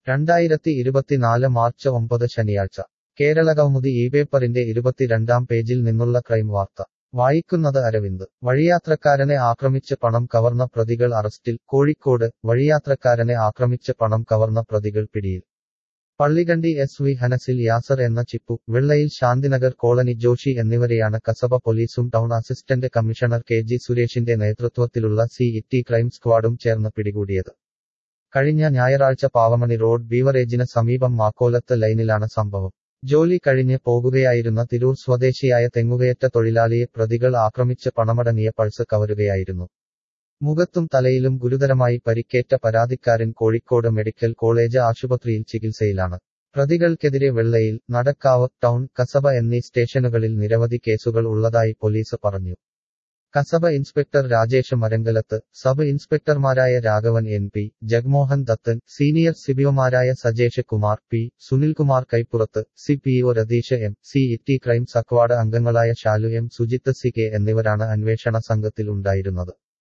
രണ്ടായിരത്തി ഇരുപത്തിനാല് മാർച്ച് ഒമ്പത് ശനിയാഴ്ച കേരളകൗമുദി ഈ പേപ്പറിന്റെ ഇരുപത്തിരണ്ടാം പേജിൽ നിന്നുള്ള ക്രൈം വാർത്ത വായിക്കുന്നത് അരവിന്ദ് വഴിയാത്രക്കാരനെ ആക്രമിച്ച് പണം കവർന്ന പ്രതികൾ അറസ്റ്റിൽ കോഴിക്കോട് വഴിയാത്രക്കാരനെ ആക്രമിച്ച് പണം കവർന്ന പ്രതികൾ പിടിയിൽ പള്ളികണ്ടി എസ് വി ഹനസിൽ യാസർ എന്ന ചിപ്പു വെള്ളയിൽ ശാന്തിനഗർ കോളനി ജോഷി എന്നിവരെയാണ് കസബ പോലീസും town assistant commissioner K G സുരേഷിന്റെ നേതൃത്വത്തിലുള്ള സി ഇറ്റി ക്രൈം സ്ക്വാഡും ചേർന്ന് പിടികൂടിയത് കഴിഞ്ഞ ഞായറാഴ്ച പാവമണി റോഡ് ബീവറേജിന് സമീപം മാക്കോലത്ത് ലൈനിലാണ് സംഭവം ജോലി കഴിഞ്ഞ് പോകുകയായിരുന്ന തിരൂർ സ്വദേശിയായ തെങ്ങുകയറ്റ തൊഴിലാളിയെ പ്രതികൾ ആക്രമിച്ച് പണമടങ്ങിയ പൾസ് കവരുകയായിരുന്നു മുഖത്തും തലയിലും ഗുരുതരമായി പരിക്കേറ്റ പരാതിക്കാരൻ കോഴിക്കോട് മെഡിക്കൽ കോളേജ് ആശുപത്രിയിൽ ചികിത്സയിലാണ് പ്രതികൾക്കെതിരെ വെള്ളയിൽ നടക്കാവ് ടൗൺ കസബ എന്നീ സ്റ്റേഷനുകളിൽ നിരവധി കേസുകൾ ഉള്ളതായി പോലീസ് പറഞ്ഞു കസബ ഇൻസ്പെക്ടർ രാജേഷ് മരങ്കലത്ത് സബ് ഇൻസ്പെക്ടർമാരായ Raghavan N P Jagmohan Dathan senior സിബിഒമാരായ Sajesh Kumar P Sunilkumar Kaippurath C P O Ratheesh M C Itty crime squad അംഗങ്ങളായ Shalu M Sujith C K എന്നിവരാണ് അന്വേഷണ സംഘത്തിൽ ഉണ്ടായിരുന്നത്